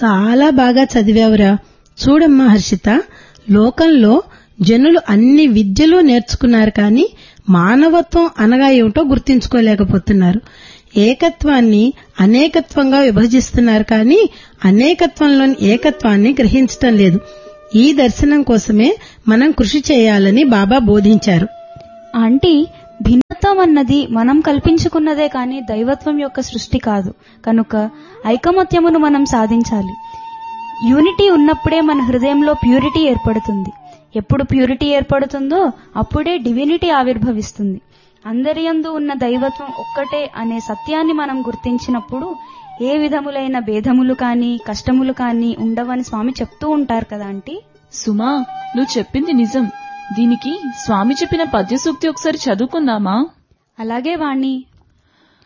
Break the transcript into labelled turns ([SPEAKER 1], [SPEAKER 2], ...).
[SPEAKER 1] చాలా బాగా చదివావురా చూడమ్మా హర్షిత లోకంలో జనులు అన్ని విద్యలు నేర్చుకున్నారు కానీ మానవత్వం అనగా ఏమిటో గుర్తించుకోలేకపోతున్నారు ఏకత్వాన్ని అనేకత్వంగా విభజిస్తున్నారు కానీ అనేకత్వంలోని ఏకత్వాన్ని గ్రహించటం లేదు ఈ దర్శనం కోసమే మనం కృషి చేయాలని బాబా బోధించారు
[SPEAKER 2] ఆంటీ భిన్నత్వం అన్నది మనం కల్పించుకున్నదే కాని దైవత్వం యొక్క సృష్టి కాదు కనుక ఐకమత్యమును మనం సాధించాలి యూనిటీ ఉన్నప్పుడే మన హృదయంలో ప్యూరిటీ ఏర్పడుతుంది ఎప్పుడు ప్యూరిటీ ఏర్పడుతుందో అప్పుడే డివినిటీ ఆవిర్భవిస్తుంది అందరియందు ఉన్న దైవత్వం ఒక్కటే అనే సత్యాన్ని మనం గుర్తించినప్పుడు ఏ విధములైన భేదములు కానీ కష్టములు కానీ ఉండవని స్వామి చెప్తూ ఉంటారు కదా ఆంటీ
[SPEAKER 3] సుమా నువ్వు చెప్పింది నిజం దీనికి స్వామి చెప్పిన పద్య సూక్తి ఒకసారి చదువుకుందామా
[SPEAKER 2] అలాగే వాణ్ణి